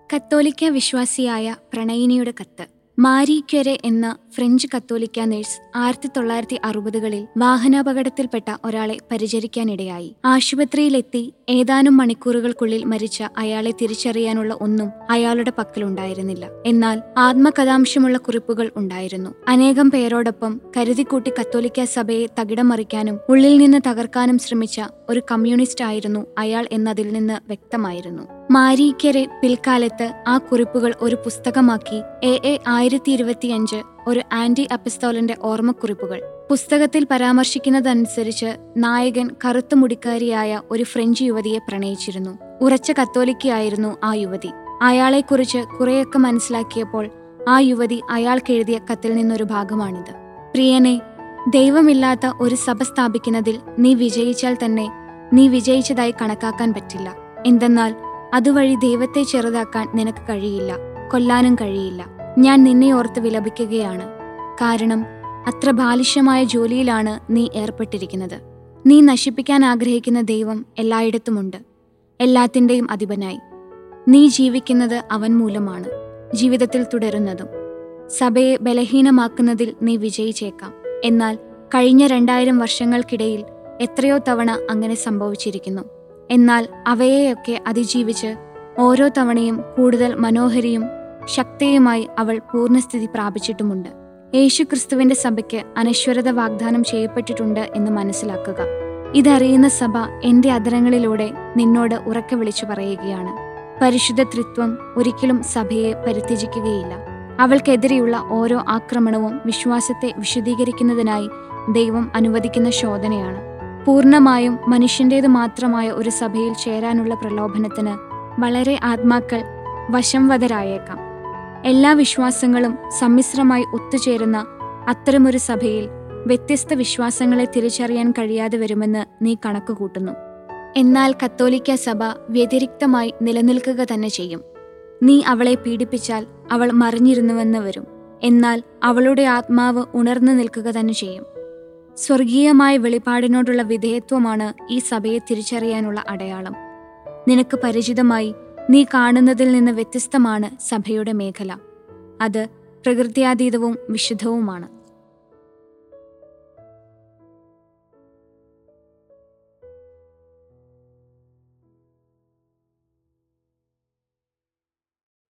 കത്തോലിക്ക വിശ്വാസിയായ പ്രണയിനിയുടെ കത്ത് മാരി ക്വരെ എന്ന ഫ്രഞ്ച് കത്തോലിക്ക നഴ്സ് ആയിരത്തി തൊള്ളായിരത്തി അറുപതുകളിൽ വാഹനാപകടത്തിൽപ്പെട്ട ഒരാളെ പരിചരിക്കാനിടയായി ആശുപത്രിയിലെത്തി ഏതാനും മണിക്കൂറുകൾക്കുള്ളിൽ മരിച്ച അയാളെ തിരിച്ചറിയാനുള്ള ഒന്നും അയാളുടെ പക്കലുണ്ടായിരുന്നില്ല എന്നാൽ ആത്മകഥാംശമുള്ള കുറിപ്പുകൾ ഉണ്ടായിരുന്നു അനേകം പേരോടൊപ്പം കരുതിക്കൂട്ടി കത്തോലിക്ക സഭയെ തകിടം മറിക്കാനും ഉള്ളിൽ നിന്ന് തകർക്കാനും ശ്രമിച്ച ഒരു കമ്മ്യൂണിസ്റ്റ് ആയിരുന്നു അയാൾ എന്നതിൽ നിന്ന് വ്യക്തമായിരുന്നു മാരീക്കരെ പിൽക്കാലത്ത് ആ കുറിപ്പുകൾ ഒരു പുസ്തകമാക്കി എ എ ആയിരത്തി ഇരുപത്തിയഞ്ച് ഒരു ആന്റി അപ്പിസ്തോലന്റെ ഓർമ്മക്കുറിപ്പുകൾ പുസ്തകത്തിൽ പരാമർശിക്കുന്നതനുസരിച്ച് നായകൻ കറുത്ത മുടിക്കാരിയായ ഒരു ഫ്രഞ്ച് യുവതിയെ പ്രണയിച്ചിരുന്നു ഉറച്ച കത്തോലിക്കയായിരുന്നു ആ യുവതി അയാളെക്കുറിച്ച് കുറെയൊക്കെ മനസ്സിലാക്കിയപ്പോൾ ആ യുവതി അയാൾക്കെഴുതിയ കത്തിൽ നിന്നൊരു ഭാഗമാണിത് പ്രിയനെ ദൈവമില്ലാത്ത ഒരു സഭ സ്ഥാപിക്കുന്നതിൽ നീ വിജയിച്ചാൽ തന്നെ നീ വിജയിച്ചതായി കണക്കാക്കാൻ പറ്റില്ല എന്തെന്നാൽ അതുവഴി ദൈവത്തെ ചെറുതാക്കാൻ നിനക്ക് കഴിയില്ല കൊല്ലാനും കഴിയില്ല ഞാൻ നിന്നെ ഓർത്ത് വിലപിക്കുകയാണ് കാരണം അത്ര ബാലിഷ്യമായ ജോലിയിലാണ് നീ ഏർപ്പെട്ടിരിക്കുന്നത് നീ നശിപ്പിക്കാൻ ആഗ്രഹിക്കുന്ന ദൈവം എല്ലായിടത്തുമുണ്ട് എല്ലാത്തിൻ്റെയും അധിപനായി നീ ജീവിക്കുന്നത് അവൻ മൂലമാണ് ജീവിതത്തിൽ തുടരുന്നതും സഭയെ ബലഹീനമാക്കുന്നതിൽ നീ വിജയിച്ചേക്കാം എന്നാൽ കഴിഞ്ഞ രണ്ടായിരം വർഷങ്ങൾക്കിടയിൽ എത്രയോ തവണ അങ്ങനെ സംഭവിച്ചിരിക്കുന്നു എന്നാൽ അവയെയൊക്കെ അതിജീവിച്ച് ഓരോ തവണയും കൂടുതൽ മനോഹരിയും ശക്തിയുമായി അവൾ പൂർണ്ണസ്ഥിതി പ്രാപിച്ചിട്ടുമുണ്ട് യേശുക്രിസ്തുവിന്റെ സഭയ്ക്ക് അനശ്വരത വാഗ്ദാനം ചെയ്യപ്പെട്ടിട്ടുണ്ട് എന്ന് മനസ്സിലാക്കുക ഇതറിയുന്ന സഭ എന്റെ അധരങ്ങളിലൂടെ നിന്നോട് ഉറക്കെ വിളിച്ചു പറയുകയാണ് പരിശുദ്ധ ത്രിത്വം ഒരിക്കലും സഭയെ പരിത്യജിക്കുകയില്ല അവൾക്കെതിരെയുള്ള ഓരോ ആക്രമണവും വിശ്വാസത്തെ വിശദീകരിക്കുന്നതിനായി ദൈവം അനുവദിക്കുന്ന ശോധനയാണ് പൂർണ്ണമായും മനുഷ്യൻ്റേത് മാത്രമായ ഒരു സഭയിൽ ചേരാനുള്ള പ്രലോഭനത്തിന് വളരെ ആത്മാക്കൾ വശംവതരായേക്കാം എല്ലാ വിശ്വാസങ്ങളും സമ്മിശ്രമായി ഒത്തുചേരുന്ന അത്തരമൊരു സഭയിൽ വ്യത്യസ്ത വിശ്വാസങ്ങളെ തിരിച്ചറിയാൻ കഴിയാതെ വരുമെന്ന് നീ കണക്കുകൂട്ടുന്നു എന്നാൽ കത്തോലിക്ക സഭ വ്യതിരിക്തമായി നിലനിൽക്കുക തന്നെ ചെയ്യും നീ അവളെ പീഡിപ്പിച്ചാൽ അവൾ മറിഞ്ഞിരുന്നുവെന്ന് വരും എന്നാൽ അവളുടെ ആത്മാവ് ഉണർന്നു നിൽക്കുക തന്നെ ചെയ്യും സ്വർഗീയമായ വെളിപാടിനോടുള്ള വിധേയത്വമാണ് ഈ സഭയെ തിരിച്ചറിയാനുള്ള അടയാളം നിനക്ക് പരിചിതമായി നീ കാണുന്നതിൽ നിന്ന് വ്യത്യസ്തമാണ് സഭയുടെ മേഖല അത് പ്രകൃത്യാതീതവും വിശുദ്ധവുമാണ്